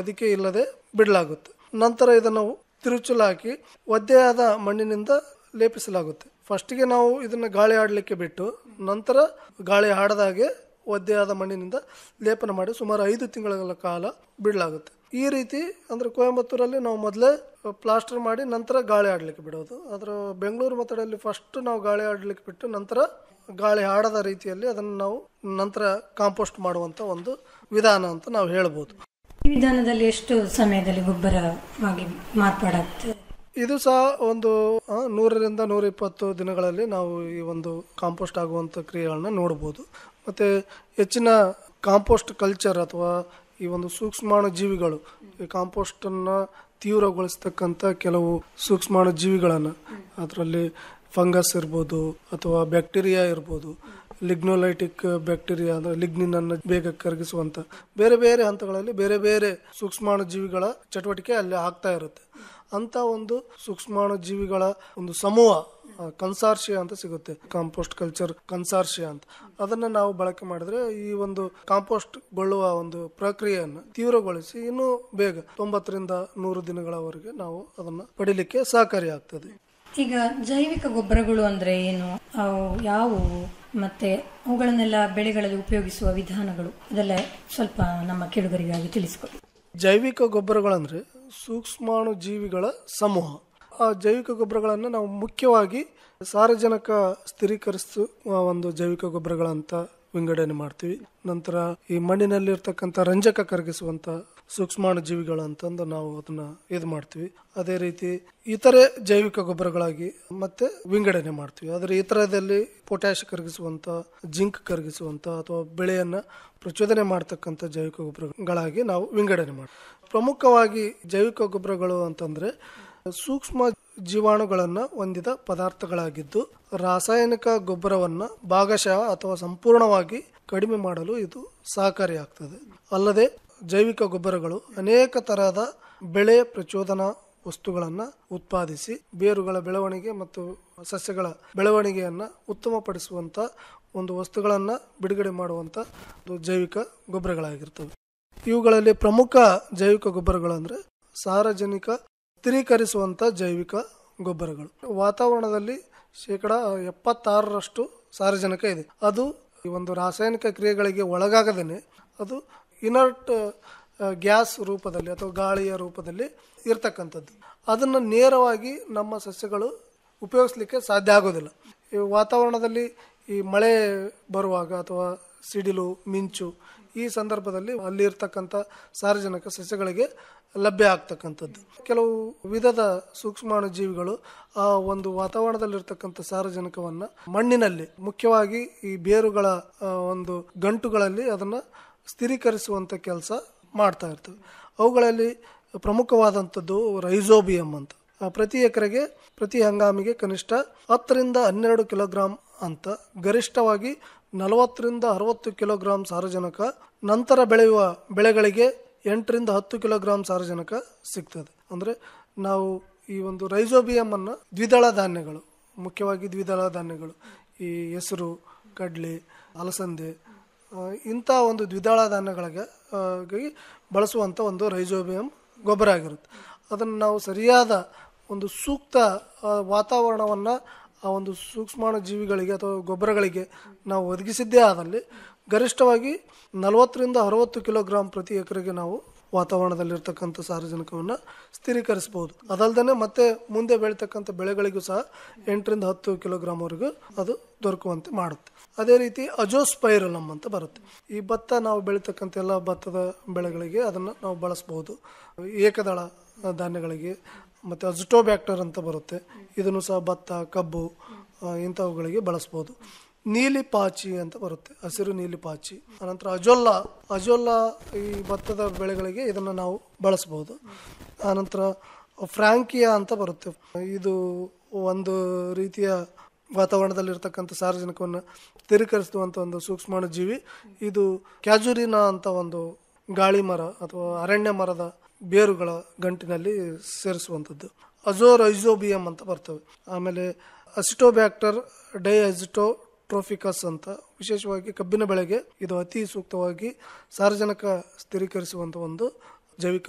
ಹೊದಿಕೆ ಇಲ್ಲದೆ ಬಿಡಲಾಗುತ್ತೆ ನಂತರ ಇದನ್ನು ತಿರುಚಲು ಹಾಕಿ ಒದ್ದೆಯಾದ ಮಣ್ಣಿನಿಂದ ಲೇಪಿಸಲಾಗುತ್ತೆ ಫಸ್ಟಿಗೆ ನಾವು ಇದನ್ನು ಗಾಳಿ ಆಡಲಿಕ್ಕೆ ಬಿಟ್ಟು ನಂತರ ಗಾಳಿ ಆಡದಾಗೆ ಒದ್ದೆಯಾದ ಮಣ್ಣಿನಿಂದ ಲೇಪನ ಮಾಡಿ ಸುಮಾರು ಐದು ತಿಂಗಳ ಕಾಲ ಬಿಡಲಾಗುತ್ತೆ ಈ ರೀತಿ ಅಂದರೆ ಕೊಯಂಬತ್ತೂರಲ್ಲಿ ನಾವು ಮೊದಲೇ ಪ್ಲಾಸ್ಟರ್ ಮಾಡಿ ನಂತರ ಗಾಳಿ ಆಡಲಿಕ್ಕೆ ಬಿಡೋದು ಅದರ ಬೆಂಗಳೂರು ಮತ್ತಡಲ್ಲಿ ಫಸ್ಟ್ ನಾವು ಗಾಳಿ ಆಡಲಿಕ್ಕೆ ಬಿಟ್ಟು ನಂತರ ಗಾಳಿ ಆಡದ ರೀತಿಯಲ್ಲಿ ಅದನ್ನು ನಾವು ನಂತರ ಕಾಂಪೋಸ್ಟ್ ಮಾಡುವಂಥ ಒಂದು ವಿಧಾನ ಅಂತ ನಾವು ಹೇಳ್ಬೋದು ಈ ವಿಧಾನದಲ್ಲಿ ಎಷ್ಟು ಸಮಯದಲ್ಲಿ ಗೊಬ್ಬರವಾಗಿ ಮಾರ್ಪಾಡಾಗ್ತದೆ ಇದು ಸಹ ಒಂದು ಆ, ನೂರರಿಂದ ನೂರ ಇಪ್ಪತ್ತು ದಿನಗಳಲ್ಲಿ ನಾವು ಈ ಒಂದು ಕಾಂಪೋಸ್ಟ್ ಆಗುವಂಥ ಕ್ರಿಯೆಗಳನ್ನ ನೋಡ್ಬೋದು ಮತ್ತು ಹೆಚ್ಚಿನ ಕಾಂಪೋಸ್ಟ್ ಕಲ್ಚರ್ ಅಥವಾ ಈ ಒಂದು ಸೂಕ್ಷ್ಮಾಣು ಜೀವಿಗಳು ಈ ಕಾಂಪೋಸ್ಟನ್ನು ತೀವ್ರಗೊಳಿಸ್ತಕ್ಕಂಥ ಕೆಲವು ಸೂಕ್ಷ್ಮಾಣು ಜೀವಿಗಳನ್ನು ಅದರಲ್ಲಿ ಫಂಗಸ್ ಇರ್ಬೋದು ಅಥವಾ ಬ್ಯಾಕ್ಟೀರಿಯಾ ಇರ್ಬೋದು ಲಿಗ್ನೋಲೈಟಿಕ್ ಬ್ಯಾಕ್ಟೀರಿಯಾ ಅಂದರೆ ಲಿಗ್ನಿನ್ ಅನ್ನು ಬೇಗ ಕರಗಿಸುವಂತ ಬೇರೆ ಬೇರೆ ಹಂತಗಳಲ್ಲಿ ಬೇರೆ ಬೇರೆ ಸೂಕ್ಷ್ಮಾಣು ಜೀವಿಗಳ ಚಟುವಟಿಕೆ ಅಲ್ಲಿ ಆಗ್ತಾ ಇರುತ್ತೆ ಅಂತ ಒಂದು ಸೂಕ್ಷ್ಮಾಣು ಜೀವಿಗಳ ಒಂದು ಸಮೂಹ ಕನ್ಸಾರ್ಷಿಯ ಅಂತ ಸಿಗುತ್ತೆ ಕಾಂಪೋಸ್ಟ್ ಕಲ್ಚರ್ ಕನ್ಸಾರ್ಷಿಯ ಅಂತ ಅದನ್ನ ನಾವು ಬಳಕೆ ಮಾಡಿದ್ರೆ ಈ ಒಂದು ಕಾಂಪೋಸ್ಟ್ ಗೊಳ್ಳುವ ಒಂದು ಪ್ರಕ್ರಿಯೆಯನ್ನು ತೀವ್ರಗೊಳಿಸಿ ಇನ್ನೂ ಬೇಗ ತೊಂಬತ್ತರಿಂದ ನೂರು ದಿನಗಳವರೆಗೆ ನಾವು ಅದನ್ನ ಪಡಿಲಿಕ್ಕೆ ಸಹಕಾರಿಯಾಗ್ತದೆ ಈಗ ಜೈವಿಕ ಗೊಬ್ಬರಗಳು ಅಂದ್ರೆ ಏನು ಅವು ಯಾವುವು ಮತ್ತೆ ಅವುಗಳನ್ನೆಲ್ಲ ಬೆಳೆಗಳಲ್ಲಿ ಉಪಯೋಗಿಸುವ ವಿಧಾನಗಳು ಅದೆಲ್ಲ ಸ್ವಲ್ಪ ನಮ್ಮ ಕೇಳುಗರಿಗಾಗಿ ತಿಳಿಸ್ಕೊಡಿ ಜೈವಿಕ ಗೊಬ್ಬರಗಳಂದ್ರೆ ಸೂಕ್ಷ್ಮಾಣು ಜೀವಿಗಳ ಸಮೂಹ ಆ ಜೈವಿಕ ಗೊಬ್ಬರಗಳನ್ನು ನಾವು ಮುಖ್ಯವಾಗಿ ಸಾರಜನಕ ಸ್ಥಿರೀಕರಿಸುವ ಒಂದು ಜೈವಿಕ ಗೊಬ್ಬರಗಳಂತ ವಿಂಗಡಣೆ ಮಾಡ್ತೀವಿ ನಂತರ ಈ ಮಣ್ಣಿನಲ್ಲಿ ಇರ್ತಕ್ಕಂಥ ರಂಜಕ ಕರಗಿಸುವಂತ ಸೂಕ್ಷ್ಮಾಣು ಜೀವಿಗಳು ಅಂತಂದು ನಾವು ಅದನ್ನ ಇದು ಮಾಡ್ತೀವಿ ಅದೇ ರೀತಿ ಇತರೆ ಜೈವಿಕ ಗೊಬ್ಬರಗಳಾಗಿ ಮತ್ತೆ ವಿಂಗಡಣೆ ಮಾಡ್ತೀವಿ ಅದರ ಇತರದಲ್ಲಿ ಪೊಟ್ಯಾಶ್ ಕರಗಿಸುವಂತ ಜಿಂಕ್ ಕರಗಿಸುವಂತ ಅಥವಾ ಬೆಳೆಯನ್ನ ಪ್ರಚೋದನೆ ಮಾಡ್ತಕ್ಕಂಥ ಜೈವಿಕ ಗೊಬ್ಬರಗಳಾಗಿ ನಾವು ವಿಂಗಡಣೆ ಮಾಡ್ತೀವಿ ಪ್ರಮುಖವಾಗಿ ಜೈವಿಕ ಗೊಬ್ಬರಗಳು ಅಂತಂದ್ರೆ ಸೂಕ್ಷ್ಮ ಜೀವಾಣುಗಳನ್ನ ಹೊಂದಿದ ಪದಾರ್ಥಗಳಾಗಿದ್ದು ರಾಸಾಯನಿಕ ಗೊಬ್ಬರವನ್ನ ಭಾಗಶಃ ಅಥವಾ ಸಂಪೂರ್ಣವಾಗಿ ಕಡಿಮೆ ಮಾಡಲು ಇದು ಸಹಕಾರಿಯಾಗ್ತದೆ ಅಲ್ಲದೆ ಜೈವಿಕ ಗೊಬ್ಬರಗಳು ಅನೇಕ ತರಹದ ಬೆಳೆ ಪ್ರಚೋದನಾ ವಸ್ತುಗಳನ್ನು ಉತ್ಪಾದಿಸಿ ಬೇರುಗಳ ಬೆಳವಣಿಗೆ ಮತ್ತು ಸಸ್ಯಗಳ ಬೆಳವಣಿಗೆಯನ್ನ ಉತ್ತಮಪಡಿಸುವಂತ ಒಂದು ವಸ್ತುಗಳನ್ನ ಬಿಡುಗಡೆ ಮಾಡುವಂತ ಒಂದು ಜೈವಿಕ ಗೊಬ್ಬರಗಳಾಗಿರ್ತವೆ ಇವುಗಳಲ್ಲಿ ಪ್ರಮುಖ ಜೈವಿಕ ಗೊಬ್ಬರಗಳು ಅಂದ್ರೆ ಸಾರಜನಿಕ ಸ್ಥಿರೀಕರಿಸುವಂತ ಜೈವಿಕ ಗೊಬ್ಬರಗಳು ವಾತಾವರಣದಲ್ಲಿ ಶೇಕಡ ಎಪ್ಪತ್ತಾರರಷ್ಟು ಸಾರಜನಕ ಇದೆ ಅದು ಈ ಒಂದು ರಾಸಾಯನಿಕ ಕ್ರಿಯೆಗಳಿಗೆ ಒಳಗಾಗದೇನೆ ಅದು ಇನರ್ಟ್ ಗ್ಯಾಸ್ ರೂಪದಲ್ಲಿ ಅಥವಾ ಗಾಳಿಯ ರೂಪದಲ್ಲಿ ಇರ್ತಕ್ಕಂಥದ್ದು ಅದನ್ನು ನೇರವಾಗಿ ನಮ್ಮ ಸಸ್ಯಗಳು ಉಪಯೋಗಿಸ್ಲಿಕ್ಕೆ ಸಾಧ್ಯ ಆಗೋದಿಲ್ಲ ಈ ವಾತಾವರಣದಲ್ಲಿ ಈ ಮಳೆ ಬರುವಾಗ ಅಥವಾ ಸಿಡಿಲು ಮಿಂಚು ಈ ಸಂದರ್ಭದಲ್ಲಿ ಅಲ್ಲಿ ಇರ್ತಕ್ಕಂಥ ಸಾರ್ವಜನಿಕ ಸಸ್ಯಗಳಿಗೆ ಲಭ್ಯ ಆಗ್ತಕ್ಕಂಥದ್ದು ಕೆಲವು ವಿಧದ ಸೂಕ್ಷ್ಮಾಣು ಜೀವಿಗಳು ಆ ಒಂದು ವಾತಾವರಣದಲ್ಲಿರ್ತಕ್ಕಂಥ ಸಾರಜನಕವನ್ನ ಮಣ್ಣಿನಲ್ಲಿ ಮುಖ್ಯವಾಗಿ ಈ ಬೇರುಗಳ ಆ, ಒಂದು ಗಂಟುಗಳಲ್ಲಿ ಅದನ್ನ ಸ್ಥಿರೀಕರಿಸುವಂತ ಕೆಲಸ ಮಾಡ್ತಾ ಇರ್ತವೆ ಅವುಗಳಲ್ಲಿ ಪ್ರಮುಖವಾದಂಥದ್ದು ರೈಸೋಬಿಯಂ ಅಂತ ಆ, ಪ್ರತಿ ಎಕರೆಗೆ ಪ್ರತಿ ಹಂಗಾಮಿಗೆ ಕನಿಷ್ಠ ಹತ್ತರಿಂದ ಹನ್ನೆರಡು ಕಿಲೋಗ್ರಾಂ ಅಂತ ಗರಿಷ್ಠವಾಗಿ ನಲವತ್ತರಿಂದ ಅರವತ್ತು ಕಿಲೋಗ್ರಾಂ ಸಾರಜನಕ ನಂತರ ಬೆಳೆಯುವ ಬೆಳೆಗಳಿಗೆ ಎಂಟರಿಂದ ಹತ್ತು ಕಿಲೋಗ್ರಾಂ ಸಾರಜನಕ ಸಿಗ್ತದೆ ಅಂದರೆ ನಾವು ಈ ಒಂದು ರೈಸೋಬಿಯಂ ಅನ್ನು ದ್ವಿದಳ ಧಾನ್ಯಗಳು ಮುಖ್ಯವಾಗಿ ದ್ವಿದಳ ಧಾನ್ಯಗಳು ಈ ಹೆಸರು ಕಡ್ಲೆ ಅಲಸಂದೆ ಆ, ಇಂಥ ಒಂದು ದ್ವಿದಳ ಧಾನ್ಯಗಳಿಗೆ ಆ, ಗಾಗಿ ಬಳಸುವಂಥ ಒಂದು ರೈಸೋಬಿಯಂ ಗೊಬ್ಬರ ಆಗಿರುತ್ತೆ ಅದನ್ನು ನಾವು ಸರಿಯಾದ ಒಂದು ಸೂಕ್ತ ಆ, ವಾತಾವರಣವನ್ನು ಆ ಒಂದು ಸೂಕ್ಷ್ಮಾಣು ಜೀವಿಗಳಿಗೆ ಅಥವಾ ಗೊಬ್ಬರಗಳಿಗೆ ನಾವು ಒದಗಿಸಿದ್ದೇ ಆದಲ್ಲಿ ಗರಿಷ್ಠವಾಗಿ ನಲವತ್ತರಿಂದ ಅರವತ್ತು ಕಿಲೋಗ್ರಾಂ ಪ್ರತಿ ಎಕರೆಗೆ ನಾವು ವಾತಾವರಣದಲ್ಲಿರ್ತಕ್ಕಂಥ ಸಾರಜನಕವನ್ನು ಸ್ಥಿರೀಕರಿಸಬಹುದು ಅದಲ್ಲದೆ ಮತ್ತೆ ಮುಂದೆ ಬೆಳೀತಕ್ಕಂಥ ಬೆಳೆಗಳಿಗೂ ಸಹ ಎಂಟರಿಂದ ಹತ್ತು ಕಿಲೋಗ್ರಾಂವರೆಗೂ ಅದು ದೊರಕುವಂತೆ ಮಾಡುತ್ತೆ ಅದೇ ರೀತಿ ಅಜೋಸ್ಪೈರಲಮ್ ಅಂತ ಬರುತ್ತೆ ಈ ಭತ್ತ ನಾವು ಬೆಳೀತಕ್ಕಂಥ ಎಲ್ಲ ಭತ್ತದ ಬೆಳೆಗಳಿಗೆ ಅದನ್ನು ನಾವು ಬಳಸಬಹುದು ಏಕದಳ ಧಾನ್ಯಗಳಿಗೆ ಮತ್ತು ಅಜಿಟೋಬ್ಯಾಕ್ಟರ್ ಅಂತ ಬರುತ್ತೆ ಇದನ್ನು ಸಹ ಭತ್ತ ಕಬ್ಬು ಆ, ಇಂಥವುಗಳಿಗೆ ಬಳಸ್ಬೋದು ನೀಲಿ ಪಾಚಿ ಅಂತ ಬರುತ್ತೆ ಹಸಿರು ನೀಲಿ ಪಾಚಿ ಅನಂತರ ಅಜೋಲ್ಲಾ ಅಜೋಲ್ಲಾ ಈ ಭತ್ತದ ಬೆಳೆಗಳಿಗೆ ಇದನ್ನು ನಾವು ಬಳಸ್ಬೋದು ಆನಂತರ ಫ್ರಾಂಕಿಯಾ ಅಂತ ಬರುತ್ತೆ ಇದು ಒಂದು ರೀತಿಯ ವಾತಾವರಣದಲ್ಲಿರ್ತಕ್ಕಂಥ ಸಾರ್ವಜನಿಕವನ್ನು ಸ್ಥಿರೀಕರಿಸುವಂಥ ಒಂದು ಸೂಕ್ಷ್ಮಾಣು ಜೀವಿ ಇದು ಕ್ಯಾಜುರಿನಾ ಅಂತ ಒಂದು ಗಾಳಿ ಮರ ಅಥವಾ ಅರಣ್ಯ ಮರದ ಬೇರುಗಳ ಗಂಟಿನಲ್ಲಿ ಸೇರಿಸುವಂಥದ್ದು ಅಜೋರೈಸೋಬಿಯಂ ಅಂತ ಬರ್ತವೆ ಆಮೇಲೆ ಅಸಿಟೋಬ್ಯಾಕ್ಟರ್ ಡೈಅಜಿಟೋ ಟ್ರೋಫಿಕಸ್ ಅಂತ ವಿಶೇಷವಾಗಿ ಕಬ್ಬಿನ ಬೆಳೆಗೆ ಇದು ಅತಿ ಸೂಕ್ತವಾಗಿ ಸಾರಜನಕ ಸ್ಥಿರೀಕರಿಸುವಂಥ ಒಂದು ಜೈವಿಕ